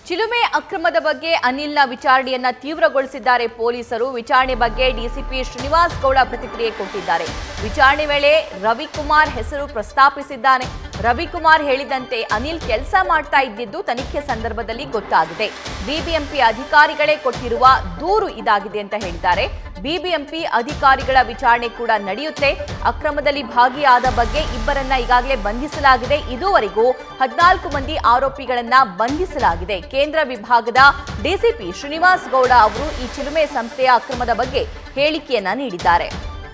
ಚಿಲುಮೆ ಅಕ್ರಮದ ಬಗ್ಗೆ ಅನಿಲ್ನ ವಿಚಾರಣೆಯನ್ನ ತೀವ್ರಗೊಳಿಸಿದ್ದಾರೆ ಪೊಲೀಸರು ವಿಚಾರಣೆ ಬಗ್ಗೆ ಡಿಸಿಪಿ ಶ್ರೀನಿವಾಸ್ ಗೌಡ ಪ್ರತಿಕ್ರಿಯೆ ಕೊಟ್ಟಿದ್ದಾರೆ ವಿಚಾರಣೆ ವೇಳೆ ರವಿಕುಮಾರ್ ಹೆಸರು ಪ್ರಸ್ತಾಪಿಸಿದ್ದಾನೆ ರವಿಕುಮಾರ್ ಹೇಳಿದಂತೆ ಅನಿಲ್ ಕೆಲಸ ಮಾಡ್ತಾ ಇದ್ದಿದ್ದು ತನಿಖೆ ಸಂದರ್ಭದಲ್ಲಿ ಗೊತ್ತಾಗಿದೆ ಬಿಬಿಎಂಪಿ ಅಧಿಕಾರಿಗಳೇ ಕೊಟ್ಟಿರುವ ದೂರು ಇದಾಗಿದೆ ಅಂತ ಹೇಳಿದ್ದಾರೆ ಬಿಬಿಎಂಪಿ ಅಧಿಕಾರಿಗಳ ವಿಚಾರಣೆ ಕೂಡ ನಡೆಯುತ್ತೆ ಅಕ್ರಮದಲ್ಲಿ ಭಾಗಿಯಾದ ಬಗ್ಗೆ ಇಬ್ಬರನ್ನ ಈಗಾಗಲೇ ಬಂಧಿಸಲಾಗಿದೆ ಇದುವರೆಗೂ ಹದಿನಾಲ್ಕು ಮಂದಿ ಆರೋಪಿಗಳನ್ನ ಬಂಧಿಸಲಾಗಿದೆ ಕೇಂದ್ರ ವಿಭಾಗದ ಡಿಸಿಪಿ ಶ್ರೀನಿವಾಸ್ ಗೌಡ ಅವರು ಈ ಚಿಲುಮೆ ಸಂಸ್ಥೆಯ ಅಕ್ರಮದ ಬಗ್ಗೆ ಹೇಳಿಕೆಯನ್ನ ನೀಡಿದ್ದಾರೆ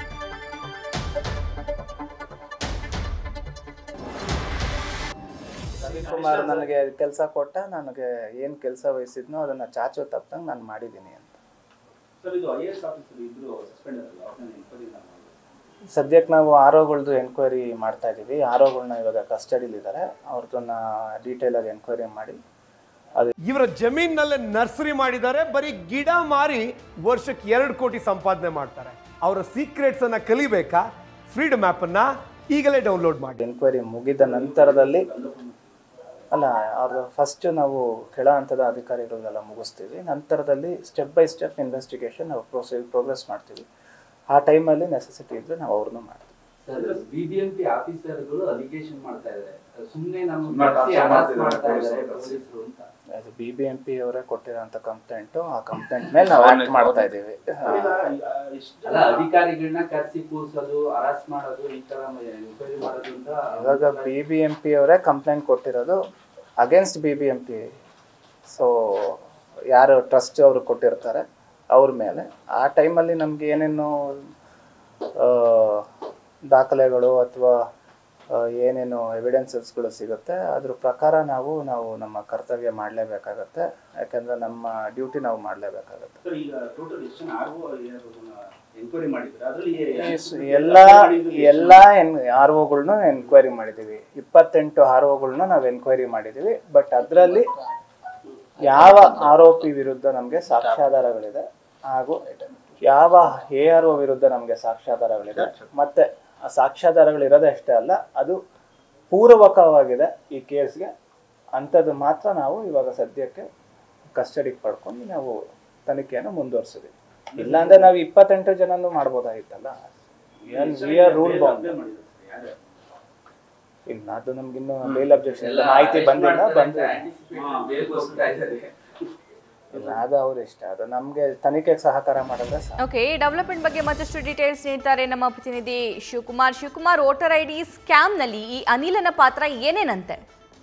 ರವಿಕುಮಾರ್ ನನಗೆ ಕೆಲಸ ಕೊಟ್ಟ ನನಗೆ ಏನು ಕೆಲಸ ವಹಿಸಿದ್ನೋ ಅದನ್ನ ಚಾಚು ತಪ್ಪದಂಗೆ ನಾನು ಮಾಡಿದ್ದೀನಿ ಅಂತ ಸರ್ ಇದು ಐ ಎಸ್ ಆಫೀಸರ್ ಇದ್ರು ಸಸ್ಪೆಂಡ್ ಆದ್ರಲ್ಲ ಅವ್ರನ್ನ ಎನ್ಕ್ವೈರಿ ಮಾಡಿ ಸದ್ಯಕ್ಕೆ ನಾವು ಆರೋಗಳ್ದು ಎನ್ಕ್ವೈರಿ ಮಾಡ್ತಾ ಇದ್ದೀವಿ ಆರೋಗಳನ್ನ ಇವಾಗ ಕಸ್ಟಡಿಲಿದ್ದಾರೆ ಅವ್ರದ್ದನ್ನ ಡೀಟೇಲ್ ಆಗಿ ಎನ್ಕ್ವೈರಿ ಮಾಡಿ ಇವರ ಜಮೀನಲ್ಲೇ ನರ್ಸರಿ ಮಾಡಿದ್ದಾರೆ ಬರೀ ಗಿಡ ಮಾರಿ ವರ್ಷಕ್ಕೆ ಎರಡು ಕೋಟಿ ಸಂಪಾದನೆ ಮಾಡ್ತಾರೆ ಅವರ ಸೀಕ್ರೆಟ್ಸ್ ಅನ್ನ ಕಲಿಬೇಕಾ ಫ್ರೀಡಮ್ ಆಪ್ ಅನ್ನ ಈಗಲೇ ಡೌನ್ಲೋಡ್ ಮಾಡಿ ಎನ್ಕ್ವೈರಿ ಮುಗಿದ ನಂತರದಲ್ಲಿ ಅಲ್ಲ ಅವ್ರ ಫಸ್ಟ್ ನಾವು ಕೆಳ ಹಂತದ ಅಧಿಕಾರಿಗಳನ್ನೆಲ್ಲ ಮುಗಿಸ್ತೀವಿ ನಂತರದಲ್ಲಿ ಸ್ಟೆಪ್ ಬೈ ಸ್ಟೆಪ್ ಇನ್ವೆಸ್ಟಿಗೇಷನ್ ನಾವು ಪ್ರೊಸೀಜ್ ಪ್ರೋಗ್ರೆಸ್ ಮಾಡ್ತೀವಿ ಆ ಟೈಮಲ್ಲಿ ನೆಸೆಸಿಟಿ ಇದ್ರೆ ನಾವು ಅವ್ರನ್ನ ಮಾಡ್ತೀವಿ ಸರ್ ಬಿಬಿಎಂಪಿ ಆಫೀಸರ್ಗಳು ಅಲಿಗೇಷನ್ ಮಾಡ್ತಾ ಇದ್ದಾರೆ ಸುಮ್ಮನೆ ನಮ್ಮ ಸುಮ್ನೆ ಕರ್ಸಿ ಟಾರ್ಚರ್ harass ಮಾಡ್ತಿದ್ದಾರೆ ಮಾಡ್ತಾ ಇದ್ದಾರೆ ಪೊಲೀಸರು. ಪೊಲೀಸರು ಅಂತ ಅದು ಬಿ ಬಿ ಎಂ ಪಿ ಅವರೇ ಕೊಟ್ಟಿರೋಂಥ ಕಂಪ್ಲೇಂಟು ಆ ಕಂಪ್ಲೇಂಟ್ ಮೇಲೆ ನಾವು ಆಕ್ಟ್ ಮಾಡ್ತಾ ಇದ್ದೀವಿ ಅಲ್ಲ ಅಧಿಕಾರಿಗಳನ್ನ ಕರ್ಸಿ ಕೂರ್ಸೋದು ಹರಾಸ್ ಮಾಡೋದು ಈ ತರ ಎನ್ಕ್ವೈರಿ ಮಾಡೋದ್ರಿಂದ ಇವಾಗ ಬಿ ಬಿ ಎಂ ಪಿ ಅವರೇ ಕಂಪ್ಲೇಂಟ್ ಕೊಟ್ಟಿರೋದು against B B M P so ಯಾರು ಟ್ರಸ್ಟ್ ಅವರು ಕೊಟ್ಟಿರ್ತಾರೆ ಅವ್ರ ಮೇಲೆ ಆ ಟೈಮಲ್ಲಿ ನಮ್ಗೆ ಏನೇನು ಆ, ದಾಖಲೆಗಳು ಅಥವಾ ಏನೇನು ಎವಿಡೆನ್ಸಸ್ಗಳು ಸಿಗುತ್ತೆ ಅದ್ರ ಪ್ರಕಾರ ನಾವು ನಾವು ನಮ್ಮ ಕರ್ತವ್ಯ ಮಾಡಲೇಬೇಕಾಗತ್ತೆ ಯಾಕಂದ್ರೆ ನಮ್ಮ ಡ್ಯೂಟಿ ನಾವು ಮಾಡಲೇಬೇಕಾಗತ್ತೆ ಸರ್ ಈಗ ಟೋಟಲ್ ಎಷ್ಟು ಜನ ಆರ್ಒ ಎನ್ಕ್ವೈರಿ ಮಾಡಿದ್ರೆ ಅದರಲ್ಲಿ ಎಲ್ಲ ಎಲ್ಲ ಎನ್ ಆರ್ ಒಗಳ್ನು ಎನ್ಕ್ವೈರಿ ಮಾಡಿದ್ದೀವಿ ಇಪ್ಪತ್ತೆಂಟು ಆರ್ ಒಗಳ್ನ ನಾವು ಎನ್ಕ್ವೈರಿ ಮಾಡಿದ್ದೀವಿ ಬಟ್ ಅದರಲ್ಲಿ ಯಾವ ಆರೋಪಿ ವಿರುದ್ಧ ನಮಗೆ ಸಾಕ್ಷ್ಯಾಧಾರಗಳಿದೆ ಹಾಗೂ ಯಾವ ಎ ಆರ್ ಒ ವಿರುದ್ಧ ನಮಗೆ ಸಾಕ್ಷ್ಯಾಧಾರಗಳಿದೆ ಮತ್ತೆ ಆ ಸಾಕ್ಷ್ಯಾಧಾರಗಳು ಇರೋದೇ ಅಷ್ಟೇ ಅಲ್ಲ ಅದು ಪೂರ್ವಕವಾಗಿದೆ ಈ ಕೇಸ್ಗೆ ಅಂಥದ್ದು ಮಾತ್ರ ನಾವು ಇವಾಗ ಸದ್ಯಕ್ಕೆ ಕಸ್ಟಡಿಗೆ ಪಡ್ಕೊಂಡು ನಾವು ತನಿಖೆಯನ್ನು ಮುಂದುವರ್ಸಿದ್ವಿ ಇಲ್ಲಾಂದ್ರೆ ನಾವು ಇಪ್ಪತ್ತೆಂಟು ಜನನು ಮಾಡ್ಬೋದಾಗಿತ್ತಲ್ಲ ರೂಲ್ ಬೌಂಡ್ ಇಲ್ಲ ಅದು ನಮ್ಗಿನ್ನು ಬೇಲ್ ಅಬ್ಜೆಕ್ಷನ್ ಮಾಹಿತಿ ಬಂದಿಲ್ಲ ಬಂದು ಇಲ್ಲ ಅದು ಅವ್ರ ಇಷ್ಟ ಅದು ನಮ್ಗೆ ತನಿಖೆಗೆ ಸಹಕಾರ ಮಾಡಿದ್ರೆ ಸಾಕು ಓಕೆ ಈ ಡೆವಲಪ್ಮೆಂಟ್ ಬಗ್ಗೆ ಮತ್ತಷ್ಟು ಡೀಟೇಲ್ಸ್ ನೀಡ್ತಾರೆ ನಮ್ಮ ಪ್ರತಿನಿಧಿ Shivakumar Shivakumar voter I D ಸ್ಕ್ಯಾಮ್ನಲ್ಲಿ ಈ ಅನಿಲನ ಪಾತ್ರ ಏನೇನಂತೆ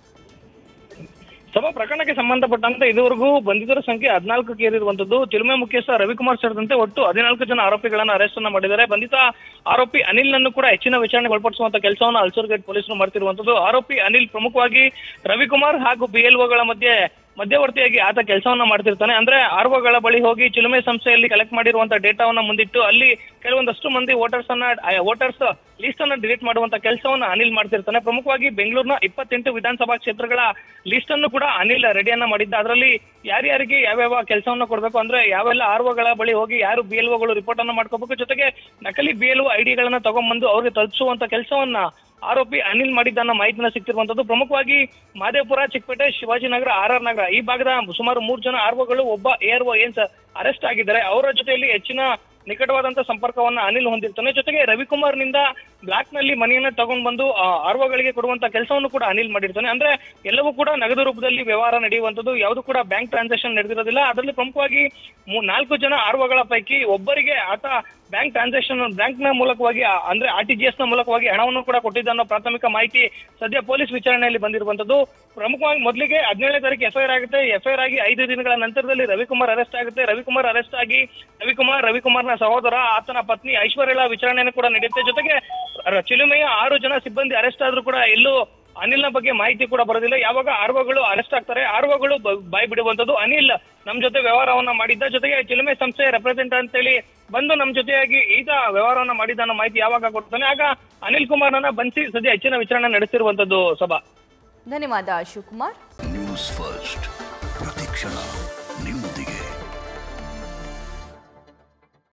ಸಭಾ ಪ್ರಕರಣಕ್ಕೆ ಸಂಬಂಧಪಟ್ಟಂತೆ ಇದುವರೆಗೂ ಬಂಧಿತರ ಸಂಖ್ಯೆ ಹದಿನಾಲ್ಕಕ್ಕೆ ಏರಿರುವಂತದ್ದು ಚಿಲುಮೆ ಮುಖ್ಯಸ್ಥ ರವಿಕುಮಾರ್ ಸೇರಿದಂತೆ ಒಟ್ಟು ಹದಿನಾಲ್ಕು ಜನ ಆರೋಪಿಗಳನ್ನ ಅರೆಸ್ಟ್ ಅನ್ನ ಮಾಡಿದ್ದಾರೆ ಬಂಧಿತ ಆರೋಪಿ ಅನಿಲ್ ನನ್ನು ಕೂಡ ಹೆಚ್ಚಿನ ವಿಚಾರಣೆಗೆ ಒಳಪಡಿಸುವಂತ ಕೆಲಸವನ್ನು ಅಲ್ಸೂರ್ ಗೇಟ್ ಪೊಲೀಸರು ಮಾಡ್ತಿರುವಂತದ್ದು ಆರೋಪಿ ಅನಿಲ್ ಪ್ರಮುಖವಾಗಿ ರವಿಕುಮಾರ್ ಹಾಗೂ ಬಿಎಲ್ಒಗಳ ಮಧ್ಯೆ ಮಧ್ಯವರ್ತಿಯಾಗಿ ಆತ ಕೆಲಸವನ್ನ ಮಾಡ್ತಿರ್ತಾನೆ ಅಂದ್ರೆ ಆರ್ಒಗಳ ಬಳಿ ಹೋಗಿ ಚಿಲುಮೆ ಸಂಸ್ಥೆಯಲ್ಲಿ ಕಲೆಕ್ಟ್ ಮಾಡಿರುವಂತ ಡೇಟಾವನ್ನ ಮುಂದಿಟ್ಟು ಅಲ್ಲಿ ಕೆಲವೊಂದಷ್ಟು ಮಂದಿ ವೋಟರ್ಸ್ ಅನ್ನ ವೋಟರ್ಸ್ ಲಿಸ್ಟ್ ಅನ್ನ ಡಿಲೀಟ್ ಮಾಡುವಂತ ಕೆಲಸವನ್ನ ಅನಿಲ್ ಮಾಡ್ತಿರ್ತಾನೆ ಪ್ರಮುಖವಾಗಿ ಬೆಂಗಳೂರಿನ ಇಪ್ಪತ್ತೆಂಟು ವಿಧಾನಸಭಾ ಕ್ಷೇತ್ರಗಳ ಲಿಸ್ಟ್ ಅನ್ನು ಕೂಡ ಅನಿಲ್ ರೆಡಿಯನ್ನ ಮಾಡಿದ್ದ ಅದರಲ್ಲಿ ಯಾರ್ಯಾರಿಗೆ ಯಾವ್ಯಾವ ಕೆಲಸವನ್ನ ಕೊಡಬೇಕು ಅಂದ್ರೆ ಯಾವೆಲ್ಲ ಆರ್ಒಗಳ ಬಳಿ ಹೋಗಿ ಯಾರು ಬಿ ಎಲ್ ಒಗಳು ರಿಪೋರ್ಟ್ ಅನ್ನ ಮಾಡ್ಕೋಬೇಕು ಜೊತೆಗೆ ನಕಲಿ ಬಿ ಎಲ್ ಐಡಿಗಳನ್ನ ತಗೊಂಡ್ಬಂದು ಅವ್ರಿಗೆ ತಲುಪಿಸುವಂತ ಕೆಲಸವನ್ನ ಆರೋಪಿ ಅನಿಲ್ ಮಾಡಿದ್ದನ್ನ ಮಾಹಿತಿನ ಸಿಗ್ತಿರುವಂತದ್ದು ಪ್ರಮುಖವಾಗಿ ಮಾದೇಪುರ ಚಿಕ್ಕಪೇಟೆ ಶಿವಾಜಿನಗರ ಆರ್ ಆರ್ ನಗರ ಈ ಭಾಗದ ಸುಮಾರು ಮೂರು ಜನ ಆರ್ಒಗಳು ಒಬ್ಬ ಏರ್ ಒ ಏನ್ ಅರೆಸ್ಟ್ ಆಗಿದ್ದಾರೆ ಅವರ ಜೊತೆಯಲ್ಲಿ ಹೆಚ್ಚಿನ ನಿಕಟವಾದಂತ ಸಂಪರ್ಕವನ್ನ ಅನಿಲ್ ಹೊಂದಿರ್ತಾನೆ ಜೊತೆಗೆ ರವಿಕುಮಾರ್ ನಿಂದ ಬ್ಲಾಕ್ ನಲ್ಲಿ ಮನೆಯನ್ನ ತಗೊಂಡ್ ಬಂದು ಆರ್ವಗಳಿಗೆ ಕೊಡುವಂತ ಕೆಲಸವನ್ನು ಕೂಡ ಅನಿಲ್ ಮಾಡಿರ್ತಾನೆ ಅಂದ್ರೆ ಎಲ್ಲವೂ ಕೂಡ ನಗದು ರೂಪದಲ್ಲಿ ವ್ಯವಹಾರ ನಡೆಯುವಂತದ್ದು ಯಾವುದು ಕೂಡ ಬ್ಯಾಂಕ್ ಟ್ರಾನ್ಸಾಕ್ಷನ್ ನಡೆದಿರೋದಿಲ್ಲ ಅದರಲ್ಲಿ ಪ್ರಮುಖವಾಗಿ ಮೂ- ನಾಲ್ಕು ಜನ ಆರ್ವಗಳ ಪೈಕಿ ಒಬ್ಬರಿಗೆ ಆತ ಬ್ಯಾಂಕ್ ಟ್ರಾನ್ಸಾಕ್ಷನ್ ಬ್ಯಾಂಕ್ ನ ಮೂಲಕವಾಗಿ ಆ- ಅಂದ್ರೆ ಆರ್ ಟಿ ಜಿ ಎಸ್ ನ ಮೂಲಕವಾಗಿ ಹಣವನ್ನು ಕೂಡ ಕೊಟ್ಟಿದ್ದ ಅನ್ನೋ ಪ್ರಾಥಮಿಕ ಮಾಹಿತಿ ಸದ್ಯ ಪೊಲೀಸ್ ವಿಚಾರಣೆಯಲ್ಲಿ ಬಂದಿರುವಂತದ್ದು ಪ್ರಮುಖವಾಗಿ ಮೊದಲಿಗೆ ಹದಿನೇಳನೇ ತಾರೀಕು ಎಫ್ಐಆರ್ ಆಗುತ್ತೆ ಎಫ್ಐಆರ್ ಆಗಿ ಐದು ದಿನಗಳ ನಂತರದಲ್ಲಿ ರವಿಕುಮಾರ್ ಅರೆಸ್ಟ್ ಆಗುತ್ತೆ ರವಿಕುಮಾರ್ ಅರೆಸ್ಟ್ ಆಗಿ ರವಿಕುಮಾರ್ ರವಿಕುಮಾರ್ನ ಸಹೋದರ ಆತನ ಪತ್ನಿ ಐಶ್ವರ್ಯಳ ವಿಚಾರಣೆಯನ್ನು ಕೂಡ ನಡೆಯುತ್ತೆ ಜೊತೆಗೆ ರ- ಚಿಲುಮೆಯ ಆರು ಜನ ಸಿಬ್ಬಂದಿ ಅರೆಸ್ಟ್ ಆದ್ರೂ ಕೂಡ ಎಲ್ಲೂ ಅನಿಲ್ನ ಬಗ್ಗೆ ಮಾಹಿತಿ ಕೂಡ ಬರೋದಿಲ್ಲ ಯಾವಾಗ ಆರ್ವಗಳು ಅರೆಸ್ಟ್ ಆಗ್ತಾರೆ ಆರ್ವಗಳು ಬ- ಬಾಯ್ ಬಿಡುವಂತದ್ದು ಅನಿಲ್ ನಮ್ ಜೊತೆ ವ್ಯವಹಾರವನ್ನ ಮಾಡಿದ್ದ ಜೊತೆಗೆ ಚಿಲುಮೆ ಸಂಸ್ಥೆಯ ರೆಪ್ರೆಸೆಂಟ್ ಅಂತೇಳಿ ಬಂದು ನಮ್ ಜೊತೆಯಾಗಿ ಈತ ವ್ಯವಹಾರವನ್ನ ಮಾಡಿದ್ದ ಅನ್ನೋ ಮಾಹಿತಿ ಯಾವಾಗ ಕೊಡ್ತಾನೆ ಆಗ ಅನಿಲ್ ಕುಮಾರ್ನನ್ನ ಬಂಧಿಸಿ ಸದ್ಯ ಹೆಚ್ಚಿನ ವಿಚಾರಣೆ ನಡೆಸಿರುವಂತದ್ದು ಸಭಾ ಧನ್ಯವಾದ ಶಿವಕುಮಾರ್ ನ್ಯೂಸ್ ಫಸ್ಟ್ ಪ್ರತಿಕ್ಷಣ